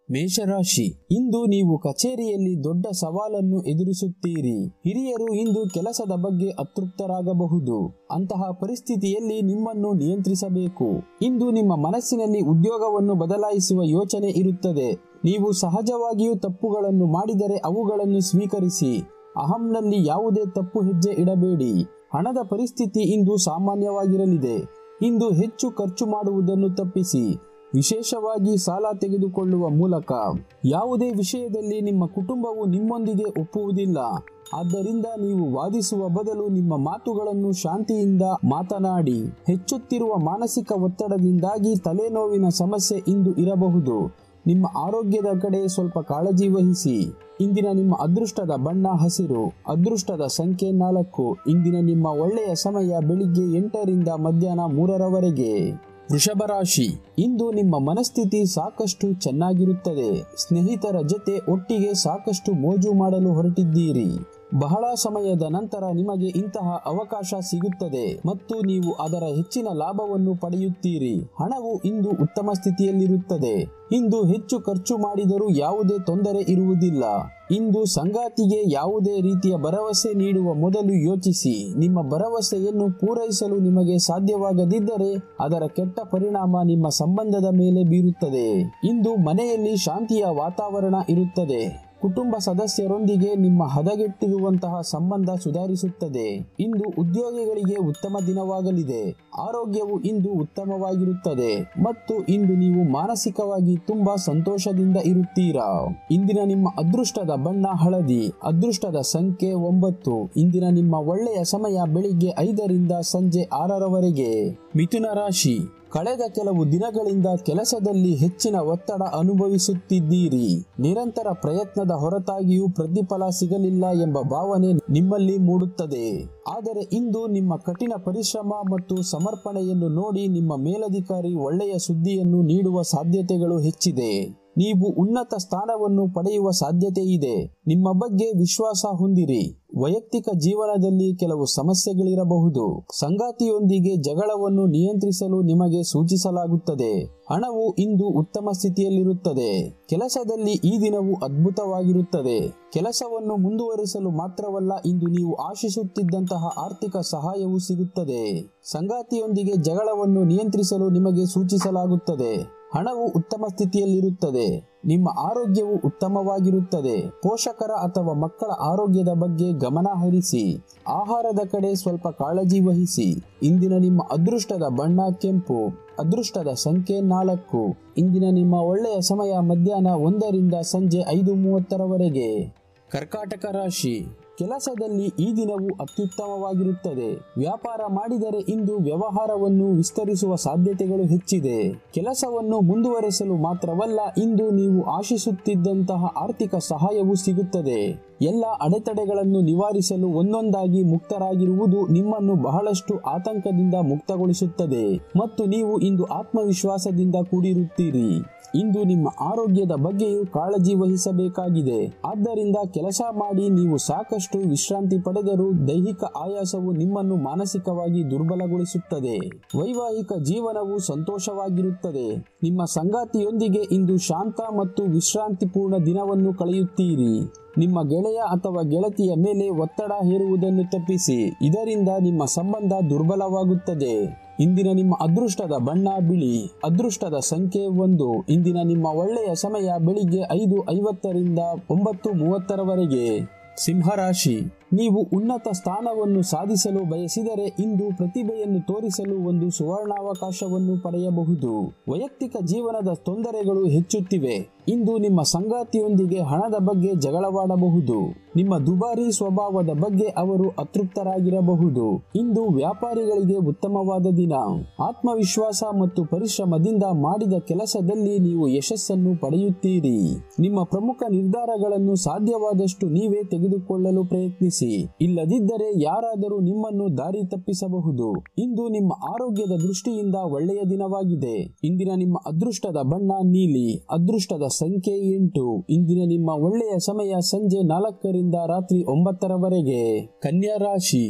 ಮೇಷರಾಶಿ ಇಂದು ನೀವು ಕಚೇರಿಯಲ್ಲಿ ದೊಡ್ಡ ಸವಾಲನ್ನು ಎದುರಿಸುತ್ತೀರಿ ಹಿರಿಯರು ಇಂದು ಕೆಲಸದ ಬಗ್ಗೆ ಅತೃಪ್ತರಾಗಬಹುದು ಅಂತಹ ಪರಿಸ್ಥಿತಿಯಲ್ಲಿ ನಿಮ್ಮನ್ನು ನಿಯಂತ್ರಿಸಬೇಕು ಇಂದು ನಿಮ್ಮ ಮನಸ್ಸಿನಲ್ಲಿ ಉದ್ಯೋಗವನ್ನು ಬದಲಾಯಿಸುವ ಯೋಚನೆ ಇರುತ್ತದೆ ನೀವು ಸಹಜವಾಗಿಯೂ ತಪ್ಪುಗಳನ್ನು ಮಾಡಿದರೆ ಅವುಗಳನ್ನು ಸ್ವೀಕರಿಸಿ ಅಹಂನಲ್ಲಿ ಯಾವುದೇ ತಪ್ಪು ಹೆಜ್ಜೆ ಇಡಬೇಡಿ ಹಣದ ಪರಿಸ್ಥಿತಿ ಇಂದು ಸಾಮಾನ್ಯವಾಗಿರಲಿದೆ ಇಂದು ಹೆಚ್ಚು ಖರ್ಚು ಮಾಡುವುದನ್ನು ತಪ್ಪಿಸಿ ವಿಶೇಷವಾಗಿ ಸಾಲ ತೆಗೆದುಕೊಳ್ಳುವ ಮೂಲಕ ಯಾವುದೇ ವಿಷಯದಲ್ಲಿ ನಿಮ್ಮ ಕುಟುಂಬವು ನಿಮ್ಮೊಂದಿಗೆ ಒಪ್ಪುವುದಿಲ್ಲ ಆದ್ದರಿಂದ ನೀವು ವಾದಿಸುವ ಬದಲು ನಿಮ್ಮ ಮಾತುಗಳನ್ನು ಶಾಂತಿಯಿಂದ ಮಾತನಾಡಿ ಹೆಚ್ಚುತ್ತಿರುವ ಮಾನಸಿಕ ಒತ್ತಡದಿಂದಾಗಿ ತಲೆನೋವಿನ ಸಮಸ್ಯೆ ಇಂದು ಇರಬಹುದು ನಿಮ್ಮ ಆರೋಗ್ಯದ ಕಡೆ ಸ್ವಲ್ಪ ಕಾಳಜಿ ವಹಿಸಿ ಇಂದಿನ ನಿಮ್ಮ ಅದೃಷ್ಟದ ಬಣ್ಣ ಹಸಿರು ಅದೃಷ್ಟದ ಸಂಖ್ಯೆ ನಾಲ್ಕು ಇಂದಿನ ನಿಮ್ಮ ಒಳ್ಳೆಯ ಸಮಯ ಬೆಳಿಗ್ಗೆ ಎಂಟರಿಂದ ಮಧ್ಯಾಹ್ನ ಮೂರರವರೆಗೆ ವೃಷಭ ರಾಶಿ ಇಂದು ನಿಮ್ಮ ಮನಸ್ಥಿತಿ ಸಾಕಷ್ಟು ಚೆನ್ನಾಗಿರುತ್ತದೆ ಸ್ನೇಹಿತರ ಜೊತೆ ಒಟ್ಟಿಗೆ ಸಾಕಷ್ಟು ಮೋಜು ಮಾಡಲು ಹೊರಟಿದ್ದೀರಿ ಬಹಳ ಸಮಯದ ನಂತರ ನಿಮಗೆ ಇಂತಹ ಅವಕಾಶ ಸಿಗುತ್ತದೆ ಮತ್ತು ನೀವು ಅದರ ಹೆಚ್ಚಿನ ಲಾಭವನ್ನು ಪಡೆಯುತ್ತೀರಿ ಹಣವು ಇಂದು ಉತ್ತಮ ಸ್ಥಿತಿಯಲ್ಲಿರುತ್ತದೆ ಇಂದು ಹೆಚ್ಚು ಖರ್ಚು ಮಾಡಿದರೂ ಯಾವುದೇ ತೊಂದರೆ ಇರುವುದಿಲ್ಲ ಇಂದು ಸಂಗಾತಿಗೆ ಯಾವುದೇ ರೀತಿಯ ಭರವಸೆ ನೀಡುವ ಮೊದಲು ಯೋಚಿಸಿ ನಿಮ್ಮ ಭರವಸೆಯನ್ನು ಪೂರೈಸಲು ನಿಮಗೆ ಸಾಧ್ಯವಾಗದಿದ್ದರೆ ಅದರ ಕೆಟ್ಟ ಪರಿಣಾಮ ನಿಮ್ಮ ಸಂಬಂಧದ ಮೇಲೆ ಬೀರುತ್ತದೆ ಇಂದು ಮನೆಯಲ್ಲಿ ಶಾಂತಿಯ ವಾತಾವರಣ ಇರುತ್ತದೆ ಕುಟುಂಬ ಸದಸ್ಯರೊಂದಿಗೆ ನಿಮ್ಮ ಹದಗೆಟ್ಟಿರುವಂತಹ ಸಂಬಂಧ ಸುಧಾರಿಸುತ್ತದೆ ಇಂದು ಉದ್ಯೋಗಿಗಳಿಗೆ ಉತ್ತಮ ದಿನವಾಗಲಿದೆ ಆರೋಗ್ಯವು ಇಂದು ಉತ್ತಮವಾಗಿರುತ್ತದೆ ಮತ್ತು ಇಂದು ನೀವು ಮಾನಸಿಕವಾಗಿ ತುಂಬಾ ಸಂತೋಷದಿಂದ ಇರುತ್ತೀರಾ ಇಂದಿನ ನಿಮ್ಮ ಅದೃಷ್ಟದ ಬಣ್ಣ ಹಳದಿ ಅದೃಷ್ಟದ ಸಂಖ್ಯೆ ಒಂಬತ್ತು ಇಂದಿನ ನಿಮ್ಮ ಒಳ್ಳೆಯ ಸಮಯ ಬೆಳಿಗ್ಗೆ ಐದರಿಂದ ಸಂಜೆ ಆರರವರೆಗೆ ಮಿಥುನ ರಾಶಿ ಕಳೆದ ಕೆಲವು ದಿನಗಳಿಂದ ಕೆಲಸದಲ್ಲಿ ಹೆಚ್ಚಿನ ಒತ್ತಡ ಅನುಭವಿಸುತ್ತಿದ್ದೀರಿ ನಿರಂತರ ಪ್ರಯತ್ನದ ಹೊರತಾಗಿಯೂ ಪ್ರತಿಫಲ ಸಿಗಲಿಲ್ಲ ಎಂಬ ಭಾವನೆ ನಿಮ್ಮಲ್ಲಿ ಮೂಡುತ್ತದೆ ಆದರೆ ಇಂದು ನಿಮ್ಮ ಕಠಿಣ ಪರಿಶ್ರಮ ಮತ್ತು ಸಮರ್ಪಣೆಯನ್ನು ನೋಡಿ ನಿಮ್ಮ ಮೇಲಧಿಕಾರಿ ಒಳ್ಳೆಯ ಸುದ್ದಿಯನ್ನು ನೀಡುವ ಸಾಧ್ಯತೆಗಳು ಹೆಚ್ಚಿದೆ ನೀವು ಉನ್ನತ ಸ್ಥಾನವನ್ನು ಪಡೆಯುವ ಸಾಧ್ಯತೆ ಇದೆ ನಿಮ್ಮ ಬಗ್ಗೆ ವಿಶ್ವಾಸ ಹೊಂದಿರಿ ವೈಯಕ್ತಿಕ ಜೀವನದಲ್ಲಿ ಕೆಲವು ಸಮಸ್ಯೆಗಳಿರಬಹುದು ಸಂಗಾತಿಯೊಂದಿಗೆ ಜಗಳವನ್ನು ನಿಯಂತ್ರಿಸಲು ನಿಮಗೆ ಸೂಚಿಸಲಾಗುತ್ತದೆ ಹಣವು ಇಂದು ಉತ್ತಮ ಸ್ಥಿತಿಯಲ್ಲಿರುತ್ತದೆ ಕೆಲಸದಲ್ಲಿ ಈ ದಿನವು ಅದ್ಭುತವಾಗಿರುತ್ತದೆ ಕೆಲಸವನ್ನು ಮುಂದುವರಿಸಲು ಮಾತ್ರವಲ್ಲ ಇಂದು ನೀವು ಆಶಿಸುತ್ತಿದ್ದಂತಹ ಆರ್ಥಿಕ ಸಹಾಯವು ಸಿಗುತ್ತದೆ ಸಂಗಾತಿಯೊಂದಿಗೆ ಜಗಳವನ್ನು ನಿಯಂತ್ರಿಸಲು ನಿಮಗೆ ಸೂಚಿಸಲಾಗುತ್ತದೆ ಹಣವು ಉತ್ತಮ ಸ್ಥಿತಿಯಲ್ಲಿರುತ್ತದೆ ನಿಮ್ಮ ಆರೋಗ್ಯವು ಉತ್ತಮವಾಗಿರುತ್ತದೆ ಪೋಷಕರ ಅಥವಾ ಮಕ್ಕಳ ಆರೋಗ್ಯದ ಬಗ್ಗೆ ಗಮನ ಹರಿಸಿ ಆಹಾರದ ಕಡೆ ಸ್ವಲ್ಪ ಕಾಳಜಿ ವಹಿಸಿ ಇಂದಿನ ನಿಮ್ಮ ಅದೃಷ್ಟದ ಬಣ್ಣ ಕೆಂಪು ಅದೃಷ್ಟದ ಸಂಖ್ಯೆ ನಾಲ್ಕು ಇಂದಿನ ನಿಮ್ಮ ಒಳ್ಳೆಯ ಸಮಯ ಮಧ್ಯಾಹ್ನ ಒಂದರಿಂದ ಸಂಜೆ ಐದು ಮೂವತ್ತರವರೆಗೆ ಕರ್ಕಾಟಕ ರಾಶಿ ಕೆಲಸದಲ್ಲಿ ಈ ದಿನವು ಅತ್ಯುತ್ತಮವಾಗಿರುತ್ತದೆ ವ್ಯಾಪಾರ ಮಾಡಿದರೆ ಇಂದು ವ್ಯವಹಾರವನ್ನು ವಿಸ್ತರಿಸುವ ಸಾಧ್ಯತೆಗಳು ಹೆಚ್ಚಿದೆ ಕೆಲಸವನ್ನು ಮುಂದುವರೆಸಲು ಮಾತ್ರವಲ್ಲ ಇಂದು ನೀವು ಆಶಿಸುತ್ತಿದ್ದಂತಹ ಆರ್ಥಿಕ ಸಹಾಯವು ಸಿಗುತ್ತದೆ ಎಲ್ಲ ಅಡೆತಡೆಗಳನ್ನು ನಿವಾರಿಸಲು ಒಂದೊಂದಾಗಿ ಮುಕ್ತರಾಗಿರುವುದು ನಿಮ್ಮನ್ನು ಬಹಳಷ್ಟು ಆತಂಕದಿಂದ ಮುಕ್ತಗೊಳಿಸುತ್ತದೆ ಮತ್ತು ನೀವು ಇಂದು ಆತ್ಮವಿಶ್ವಾಸದಿಂದ ಕೂಡಿರುತ್ತೀರಿ ಇಂದು ನಿಮ್ಮ ಆರೋಗ್ಯದ ಬಗ್ಗೆಯೂ ಕಾಳಜಿ ವಹಿಸಬೇಕಾಗಿದೆ ಆದ್ದರಿಂದ ಕೆಲಸ ಮಾಡಿ ನೀವು ಸಾಕಷ್ಟು ವಿಶ್ರಾಂತಿ ಪಡೆದರೂ ದೈಹಿಕ ಆಯಾಸವು ನಿಮ್ಮನ್ನು ಮಾನಸಿಕವಾಗಿ ದುರ್ಬಲಗೊಳಿಸುತ್ತದೆ ವೈವಾಹಿಕ ಜೀವನವು ಸಂತೋಷವಾಗಿರುತ್ತದೆ ನಿಮ್ಮ ಸಂಗಾತಿಯೊಂದಿಗೆ ಇಂದು ಶಾಂತ ಮತ್ತು ವಿಶ್ರಾಂತಿಪೂರ್ಣ ದಿನವನ್ನು ಕಳೆಯುತ್ತೀರಿ ನಿಮ್ಮ ಗೆಳೆಯ ಅಥವಾ ಗೆಳತಿಯ ಮೇಲೆ ಒತ್ತಡ ಹೇರುವುದನ್ನು ತಪ್ಪಿಸಿ ಇದರಿಂದ ನಿಮ್ಮ ಸಂಬಂಧ ದುರ್ಬಲವಾಗುತ್ತದೆ ಇಂದಿನ ನಿಮ್ಮ ಅದೃಷ್ಟದ ಬಣ್ಣ ಬಿಳಿ ಅದೃಷ್ಟದ ಸಂಖ್ಯೆ ಒಂದು ಇಂದಿನ ನಿಮ್ಮ ಒಳ್ಳೆಯ ಸಮಯ ಬೆಳಿಗ್ಗೆ ಐದು ಐವತ್ತರಿಂದ ಒಂಬತ್ತು ಮೂವತ್ತರವರೆಗೆ ಸಿಂಹರಾಶಿ ನೀವು ಉನ್ನತ ಸ್ಥಾನವನ್ನು ಸಾಧಿಸಲು ಬಯಸಿದರೆ ಇಂದು ಪ್ರತಿಭೆಯನ್ನು ತೋರಿಸಲು ಒಂದು ಸುವರ್ಣಾವಕಾಶವನ್ನು ಪಡೆಯಬಹುದು ವೈಯಕ್ತಿಕ ಜೀವನದ ತೊಂದರೆಗಳು ಹೆಚ್ಚುತ್ತಿವೆ ಇಂದು ನಿಮ್ಮ ಸಂಗಾತಿಯೊಂದಿಗೆ ಹಣದ ಬಗ್ಗೆ ಜಗಳವಾಡಬಹುದು ನಿಮ್ಮ ದುಬಾರಿ ಸ್ವಭಾವದ ಬಗ್ಗೆ ಅವರು ಅತೃಪ್ತರಾಗಿರಬಹುದು ಇಂದು ವ್ಯಾಪಾರಿಗಳಿಗೆ ಉತ್ತಮವಾದ ದಿನ ಆತ್ಮವಿಶ್ವಾಸ ಮತ್ತು ಪರಿಶ್ರಮದಿಂದ ಮಾಡಿದ ಕೆಲಸದಲ್ಲಿ ನೀವು ಯಶಸ್ಸನ್ನು ಪಡೆಯುತ್ತೀರಿ ನಿಮ್ಮ ಪ್ರಮುಖ ನಿರ್ಧಾರಗಳನ್ನು ಸಾಧ್ಯವಾದಷ್ಟು ನೀವೇ ತೆಗೆದುಕೊಳ್ಳಲು ಪ್ರಯತ್ನಿಸಿ ಇಲ್ಲದಿದ್ದರೆ ಯಾರಾದರೂ ನಿಮ್ಮನ್ನು ದಾರಿ ತಪ್ಪಿಸಬಹುದು ಇಂದು ನಿಮ್ಮ ಆರೋಗ್ಯದ ದೃಷ್ಟಿಯಿಂದ ಒಳ್ಳೆಯ ದಿನವಾಗಿದೆ ಇಂದಿನ ನಿಮ್ಮ ಅದೃಷ್ಟದ ಬಣ್ಣ ನೀಲಿ ಅದೃಷ್ಟದ ಸಂಖ್ಯೆ ಎಂಟು ಇಂದಿನ ನಿಮ್ಮ ಒಳ್ಳೆಯ ಸಮಯ ಸಂಜೆ ನಾಲ್ಕರಿಂದ ರಾತ್ರಿ ಒಂಬತ್ತರವರೆಗೆ ಕನ್ಯಾ ರಾಶಿ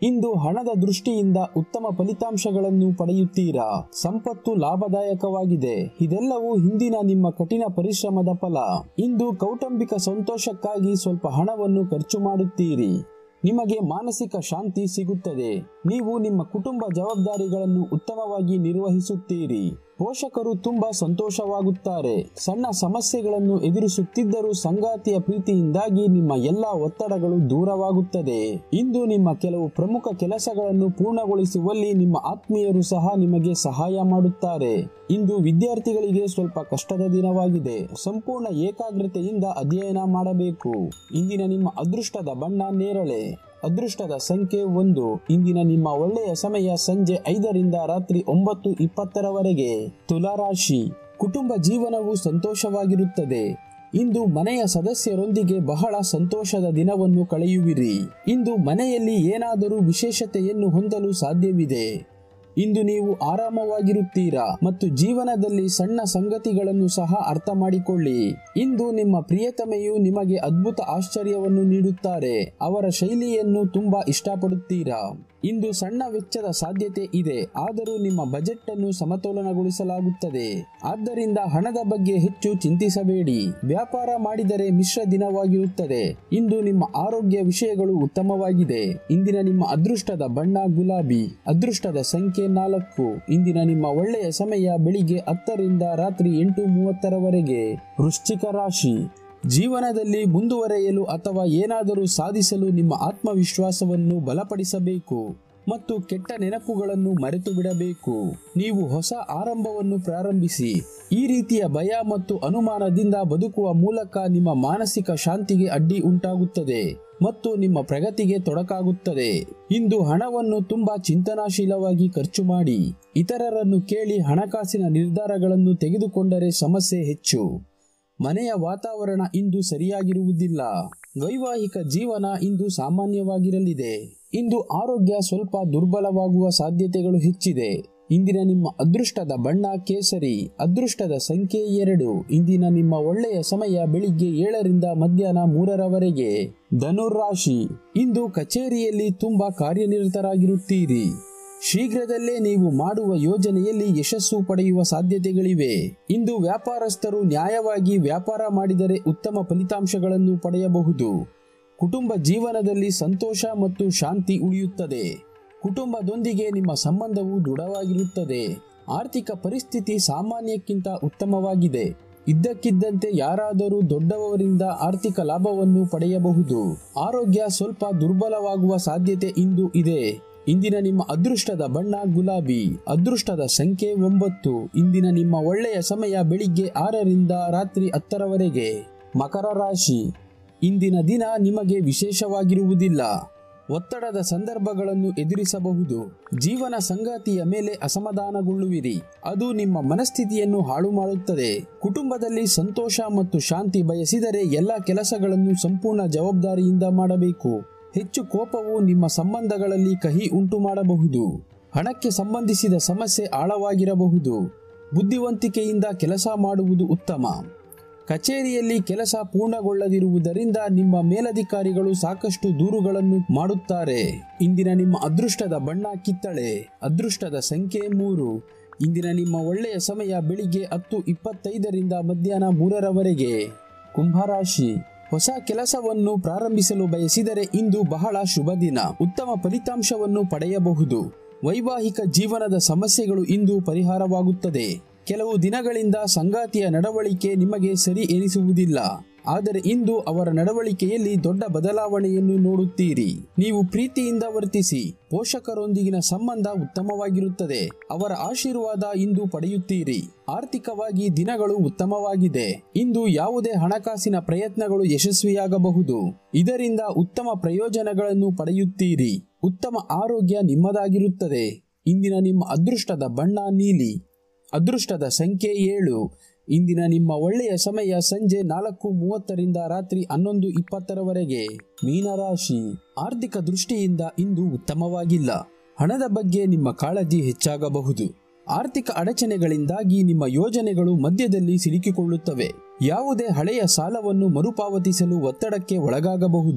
ಇಂದು ಹಣದ ದೃಷ್ಟಿಯಿಂದ ಉತ್ತಮ ಫಲಿತಾಂಶಗಳನ್ನು ಪಡೆಯುತ್ತೀರಾ ಸಂಪತ್ತು ಲಾಭದಾಯಕವಾಗಿದೆ ಇದೆಲ್ಲವೂ ಹಿಂದಿನ ನಿಮ್ಮ ಕಠಿಣ ಪರಿಶ್ರಮದ ಫಲ ಇಂದು ಕೌಟುಂಬಿಕ ಸಂತೋಷಕ್ಕಾಗಿ ಸ್ವಲ್ಪ ಹಣವನ್ನು ಖರ್ಚು ಮಾಡುತ್ತೀರಿ ನಿಮಗೆ ಮಾನಸಿಕ ಶಾಂತಿ ಸಿಗುತ್ತದೆ ನೀವು ನಿಮ್ಮ ಕುಟುಂಬ ಜವಾಬ್ದಾರಿಗಳನ್ನು ಉತ್ತಮವಾಗಿ ನಿರ್ವಹಿಸುತ್ತೀರಿ ಪೋಷಕರು ತುಂಬಾ ಸಂತೋಷವಾಗುತ್ತಾರೆ ಸಣ್ಣ ಸಮಸ್ಯೆಗಳನ್ನು ಎದುರಿಸುತ್ತಿದ್ದರೂ ಸಂಗಾತಿಯ ಪ್ರೀತಿಯಿಂದಾಗಿ ನಿಮ್ಮ ಎಲ್ಲ ಒತ್ತಡಗಳು ದೂರವಾಗುತ್ತದೆ ಇಂದು ನಿಮ್ಮ ಕೆಲವು ಪ್ರಮುಖ ಕೆಲಸಗಳನ್ನು ಪೂರ್ಣಗೊಳಿಸುವಲ್ಲಿ ನಿಮ್ಮ ಆತ್ಮೀಯರು ಸಹ ನಿಮಗೆ ಸಹಾಯ ಮಾಡುತ್ತಾರೆ ಇಂದು ವಿದ್ಯಾರ್ಥಿಗಳಿಗೆ ಸ್ವಲ್ಪ ಕಷ್ಟದ ದಿನವಾಗಿದೆ ಸಂಪೂರ್ಣ ಏಕಾಗ್ರತೆಯಿಂದ ಅಧ್ಯಯನ ಮಾಡಬೇಕು ಇಂದಿನ ನಿಮ್ಮ ಅದೃಷ್ಟದ ಬಣ್ಣ ನೇರಳೆ ಅದೃಷ್ಟದ ಸಂಖ್ಯೆ ಒಂದು ಇಂದಿನ ನಿಮ್ಮ ಒಳ್ಳೆಯ ಸಮಯ ಸಂಜೆ ಐದರಿಂದ ರಾತ್ರಿ ಒಂಬತ್ತು ಇಪ್ಪತ್ತರವರೆಗೆ ತುಲಾರಾಶಿ ಕುಟುಂಬ ಜೀವನವು ಸಂತೋಷವಾಗಿರುತ್ತದೆ ಇಂದು ಮನೆಯ ಸದಸ್ಯರೊಂದಿಗೆ ಬಹಳ ಸಂತೋಷದ ದಿನವನ್ನು ಕಳೆಯುವಿರಿ ಇಂದು ಮನೆಯಲ್ಲಿ ಏನಾದರೂ ವಿಶೇಷತೆಯನ್ನು ಹೊಂದಲು ಸಾಧ್ಯವಿದೆ ಇಂದು ನೀವು ಆರಾಮವಾಗಿರುತ್ತೀರಾ ಮತ್ತು ಜೀವನದಲ್ಲಿ ಸಣ್ಣ ಸಂಗತಿಗಳನ್ನು ಸಹ ಅರ್ಥ ಮಾಡಿಕೊಳ್ಳಿ ಇಂದು ನಿಮ್ಮ ಪ್ರಿಯತಮೆಯು ನಿಮಗೆ ಅದ್ಭುತ ಆಶ್ಚರ್ಯವನ್ನು ನೀಡುತ್ತಾರೆ ಅವರ ಶೈಲಿಯನ್ನು ತುಂಬಾ ಇಷ್ಟಪಡುತ್ತೀರಾ ಇಂದು ಸಣ್ಣ ವೆಚ್ಚದ ಸಾಧ್ಯತೆ ಇದೆ ಆದರೂ ನಿಮ್ಮ ಬಜೆಟ್ ಅನ್ನು ಸಮತೋಲನಗೊಳಿಸಲಾಗುತ್ತದೆ ಆದ್ದರಿಂದ ಹಣದ ಬಗ್ಗೆ ಹೆಚ್ಚು ಚಿಂತಿಸಬೇಡಿ ವ್ಯಾಪಾರ ಮಾಡಿದರೆ ಮಿಶ್ರ ದಿನವಾಗಿರುತ್ತದೆ ಇಂದು ನಿಮ್ಮ ಆರೋಗ್ಯ ವಿಷಯಗಳು ಉತ್ತಮವಾಗಿದೆ ಇಂದಿನ ನಿಮ್ಮ ಅದೃಷ್ಟದ ಬಣ್ಣ ಗುಲಾಬಿ ಅದೃಷ್ಟದ ಸಂಖ್ಯೆ ನಾಲ್ಕು ಇಂದಿನ ನಿಮ್ಮ ಒಳ್ಳೆಯ ಸಮಯ ಬೆಳಿಗ್ಗೆ ಹತ್ತರಿಂದ ರಾತ್ರಿ ಎಂಟು ಮೂವತ್ತರವರೆಗೆ ವೃಶ್ಚಿಕ ರಾಶಿ ಜೀವನದಲ್ಲಿ ಮುಂದುವರೆಯಲು ಅಥವಾ ಏನಾದರೂ ಸಾಧಿಸಲು ನಿಮ್ಮ ಆತ್ಮವಿಶ್ವಾಸವನ್ನು ಬಲಪಡಿಸಬೇಕು ಮತ್ತು ಕೆಟ್ಟ ನೆನಪುಗಳನ್ನು ಮರೆತು ಬಿಡಬೇಕು ನೀವು ಹೊಸ ಆರಂಭವನ್ನು ಪ್ರಾರಂಭಿಸಿ ಈ ರೀತಿಯ ಭಯ ಮತ್ತು ಅನುಮಾನದಿಂದ ಬದುಕುವ ಮೂಲಕ ನಿಮ್ಮ ಮಾನಸಿಕ ಶಾಂತಿಗೆ ಅಡ್ಡಿ ಉಂಟಾಗುತ್ತದೆ ಮತ್ತು ನಿಮ್ಮ ಪ್ರಗತಿಗೆ ತೊಡಕಾಗುತ್ತದೆ ಇಂದು ಹಣವನ್ನು ತುಂಬಾ ಚಿಂತನಾಶೀಲವಾಗಿ ಖರ್ಚು ಮಾಡಿ ಇತರರನ್ನು ಕೇಳಿ ಹಣಕಾಸಿನ ನಿರ್ಧಾರಗಳನ್ನು ತೆಗೆದುಕೊಂಡರೆ ಸಮಸ್ಯೆ ಹೆಚ್ಚು ಮನೆಯ ವಾತಾವರಣ ಇಂದು ಸರಿಯಾಗಿರುವುದಿಲ್ಲ ವೈವಾಹಿಕ ಜೀವನ ಇಂದು ಸಾಮಾನ್ಯವಾಗಿರಲಿದೆ ಇಂದು ಆರೋಗ್ಯ ಸ್ವಲ್ಪ ದುರ್ಬಲವಾಗುವ ಸಾಧ್ಯತೆಗಳು ಹೆಚ್ಚಿದೆ ಇಂದಿನ ನಿಮ್ಮ ಅದೃಷ್ಟದ ಬಣ್ಣ ಕೇಸರಿ ಅದೃಷ್ಟದ ಸಂಖ್ಯೆ ಎರಡು ಇಂದಿನ ನಿಮ್ಮ ಒಳ್ಳೆಯ ಸಮಯ ಬೆಳಿಗ್ಗೆ ಏಳರಿಂದ ಮಧ್ಯಾಹ್ನ ಮೂರರವರೆಗೆ ಧನುರಾಶಿ ಇಂದು ಕಚೇರಿಯಲ್ಲಿ ತುಂಬಾ ಕಾರ್ಯನಿರತರಾಗಿರುತ್ತೀರಿ ಶೀಘ್ರದಲ್ಲೇ ನೀವು ಮಾಡುವ ಯೋಜನೆಯಲ್ಲಿ ಯಶಸ್ಸು ಪಡೆಯುವ ಸಾಧ್ಯತೆಗಳಿವೆ ಇಂದು ವ್ಯಾಪಾರಸ್ಥರು ನ್ಯಾಯವಾಗಿ ವ್ಯಾಪಾರ ಮಾಡಿದರೆ ಉತ್ತಮ ಫಲಿತಾಂಶಗಳನ್ನು ಪಡೆಯಬಹುದು ಕುಟುಂಬ ಜೀವನದಲ್ಲಿ ಸಂತೋಷ ಮತ್ತು ಶಾಂತಿ ಉಳಿಯುತ್ತದೆ ಕುಟುಂಬದೊಂದಿಗೆ ನಿಮ್ಮ ಸಂಬಂಧವು ದೃಢವಾಗಿರುತ್ತದೆ ಆರ್ಥಿಕ ಪರಿಸ್ಥಿತಿ ಸಾಮಾನ್ಯಕ್ಕಿಂತ ಉತ್ತಮವಾಗಿದೆ ಇದ್ದಕ್ಕಿದ್ದಂತೆ ಯಾರಾದರೂ ದೊಡ್ಡವರಿಂದ ಆರ್ಥಿಕ ಲಾಭವನ್ನು ಪಡೆಯಬಹುದು ಆರೋಗ್ಯ ಸ್ವಲ್ಪ ದುರ್ಬಲವಾಗುವ ಸಾಧ್ಯತೆ ಇಂದು ಇದೆ ಇಂದಿನ ನಿಮ್ಮ ಅದೃಷ್ಟದ ಬಣ್ಣ ಗುಲಾಬಿ ಅದೃಷ್ಟದ ಸಂಖ್ಯೆ ಒಂಬತ್ತು ಇಂದಿನ ನಿಮ್ಮ ಒಳ್ಳೆಯ ಸಮಯ ಬೆಳಿಗ್ಗೆ ಆರರಿಂದ ರಾತ್ರಿ ಹತ್ತರವರೆಗೆ ಮಕರ ರಾಶಿ ಇಂದಿನ ದಿನ ನಿಮಗೆ ವಿಶೇಷವಾಗಿರುವುದಿಲ್ಲ ಒತ್ತಡದ ಸಂದರ್ಭಗಳನ್ನು ಎದುರಿಸಬಹುದು ಜೀವನ ಸಂಗಾತಿಯ ಮೇಲೆ ಅಸಮಾಧಾನಗೊಳ್ಳುವಿರಿ ಅದು ನಿಮ್ಮ ಮನಸ್ಥಿತಿಯನ್ನು ಹಾಳು ಮಾಡುತ್ತದೆ ಕುಟುಂಬದಲ್ಲಿ ಸಂತೋಷ ಮತ್ತು ಶಾಂತಿ ಬಯಸಿದರೆ ಎಲ್ಲ ಕೆಲಸಗಳನ್ನು ಸಂಪೂರ್ಣ ಜವಾಬ್ದಾರಿಯಿಂದ ಮಾಡಬೇಕು ಹೆಚ್ಚು ಕೋಪವು ನಿಮ್ಮ ಸಂಬಂಧಗಳಲ್ಲಿ ಕಹಿ ಉಂಟು ಮಾಡಬಹುದು ಹಣಕ್ಕೆ ಸಂಬಂಧಿಸಿದ ಸಮಸ್ಯೆ ಆಳವಾಗಿರಬಹುದು ಬುದ್ಧಿವಂತಿಕೆಯಿಂದ ಕೆಲಸ ಮಾಡುವುದು ಉತ್ತಮ ಕಚೇರಿಯಲ್ಲಿ ಕೆಲಸ ಪೂರ್ಣಗೊಳ್ಳದಿರುವುದರಿಂದ ನಿಮ್ಮ ಮೇಲಧಿಕಾರಿಗಳು ಸಾಕಷ್ಟು ದೂರುಗಳನ್ನು ಮಾಡುತ್ತಾರೆ ಇಂದಿನ ನಿಮ್ಮ ಅದೃಷ್ಟದ ಬಣ್ಣ ಕಿತ್ತಳೆ ಅದೃಷ್ಟದ ಸಂಖ್ಯೆ ಮೂರು ಇಂದಿನ ನಿಮ್ಮ ಒಳ್ಳೆಯ ಸಮಯ ಬೆಳಿಗ್ಗೆ ಹತ್ತು ಇಪ್ಪತ್ತೈದರಿಂದ ಮಧ್ಯಾಹ್ನ ಮೂರರವರೆಗೆ ಕುಂಭರಾಶಿ ಹೊಸ ಕೆಲಸವನ್ನು ಪ್ರಾರಂಭಿಸಲು ಬಯಸಿದರೆ ಇಂದು ಬಹಳ ಶುಭ ದಿನ ಉತ್ತಮ ಫಲಿತಾಂಶವನ್ನು ಪಡೆಯಬಹುದು ವೈವಾಹಿಕ ಜೀವನದ ಸಮಸ್ಯೆಗಳು ಇಂದು ಪರಿಹಾರವಾಗುತ್ತದೆ ಕೆಲವು ದಿನಗಳಿಂದ ಸಂಗಾತಿಯ ನಡವಳಿಕೆ ನಿಮಗೆ ಸರಿ ಎನಿಸುವುದಿಲ್ಲ ಆದರೆ ಇಂದು ಅವರ ನಡವಳಿಕೆಯಲ್ಲಿ ದೊಡ್ಡ ಬದಲಾವಣೆಯನ್ನು ನೋಡುತ್ತೀರಿ ನೀವು ಪ್ರೀತಿಯಿಂದ ವರ್ತಿಸಿ ಪೋಷಕರೊಂದಿಗಿನ ಸಂಬಂಧ ಉತ್ತಮವಾಗಿರುತ್ತದೆ ಅವರ ಆಶೀರ್ವಾದ ಇಂದು ಪಡೆಯುತ್ತೀರಿ ಆರ್ಥಿಕವಾಗಿ ದಿನಗಳು ಉತ್ತಮವಾಗಿದೆ ಇಂದು ಯಾವುದೇ ಹಣಕಾಸಿನ ಪ್ರಯತ್ನಗಳು ಯಶಸ್ವಿಯಾಗಬಹುದು ಇದರಿಂದ ಉತ್ತಮ ಪ್ರಯೋಜನಗಳನ್ನು ಪಡೆಯುತ್ತೀರಿ ಉತ್ತಮ ಆರೋಗ್ಯ ನಿಮ್ಮದಾಗಿರುತ್ತದೆ ಇಂದಿನ ನಿಮ್ಮ ಅದೃಷ್ಟದ ಬಣ್ಣ ನೀಲಿ ಅದೃಷ್ಟದ ಸಂಖ್ಯೆ ಏಳು ಇಂದಿನ ನಿಮ್ಮ ಒಳ್ಳೆಯ ಸಮಯ ಸಂಜೆ ನಾಲ್ಕು ಮೂವತ್ತರಿಂದ ರಾತ್ರಿ ಹನ್ನೊಂದು ಇಪ್ಪತ್ತರವರೆಗೆ ಮೀನರಾಶಿ ಆರ್ಥಿಕ ದೃಷ್ಟಿಯಿಂದ ಇಂದು ಉತ್ತಮವಾಗಿಲ್ಲ ಹಣದ ಬಗ್ಗೆ ನಿಮ್ಮ ಕಾಳಜಿ ಹೆಚ್ಚಾಗಬಹುದು ಆರ್ಥಿಕ ಅಡಚಣೆಗಳಿಂದಾಗಿ ನಿಮ್ಮ ಯೋಜನೆಗಳು ಮಧ್ಯದಲ್ಲಿ ಸಿಲುಕಿಕೊಳ್ಳುತ್ತವೆ ಯಾವುದೇ ಹಳೆಯ ಸಾಲವನ್ನು ಮರುಪಾವತಿಸಲು ಒತ್ತಡಕ್ಕೆ ಒಳಗಾಗಬಹುದು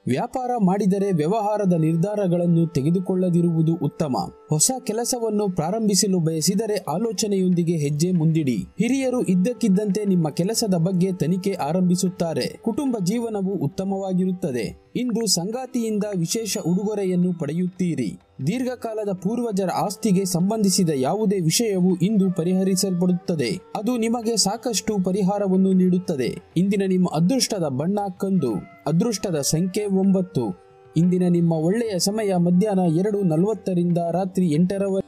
ವ್ಯಾಪಾರ ಮಾಡಿದರೆ ವ್ಯವಹಾರದ ನಿರ್ಧಾರಗಳನ್ನು ತೆಗೆದುಕೊಳ್ಳದಿರುವುದು ಉತ್ತಮ ಹೊಸ ಕೆಲಸವನ್ನು ಪ್ರಾರಂಭಿಸಲು ಬಯಸಿದರೆ ಆಲೋಚನೆಯೊಂದಿಗೆ ಹೆಜ್ಜೆ ಮುಂದಿಡಿ ಹಿರಿಯರು ಇದ್ದಕ್ಕಿದ್ದಂತೆ ನಿಮ್ಮ ಕೆಲಸದ ಬಗ್ಗೆ ತನಿಖೆ ಆರಂಭಿಸುತ್ತಾರೆ ಕುಟುಂಬ ಜೀವನವು ಉತ್ತಮವಾಗಿರುತ್ತದೆ ಇಂದು ಸಂಗಾತಿಯಿಂದ ವಿಶೇಷ ಉಡುಗೊರೆಯನ್ನು ಪಡೆಯುತ್ತೀರಿ ದೀರ್ಘಕಾಲದ ಪೂರ್ವಜರ ಆಸ್ತಿಗೆ ಸಂಬಂಧಿಸಿದ ಯಾವುದೇ ವಿಷಯವು ಇಂದು ಪರಿಹರಿಸಲ್ಪಡುತ್ತದೆ ಅದು ನಿಮಗೆ ಸಾಕಷ್ಟು ಪರಿಹಾರವನ್ನು ನೀಡುತ್ತದೆ ಇಂದಿನ ನಿಮ್ಮ ಅದೃಷ್ಟದ ಬಣ್ಣ ಕಂದು ಅದೃಷ್ಟದ ಸಂಖ್ಯೆ ಒಂಬತ್ತು ಇಂದಿನ ನಿಮ್ಮ ಒಳ್ಳೆಯ ಸಮಯ ಮಧ್ಯಾಹ್ನ ಎರಡು ನಲವತ್ತರಿಂದ ರಾತ್ರಿ ಎಂಟರವರೆಗೆ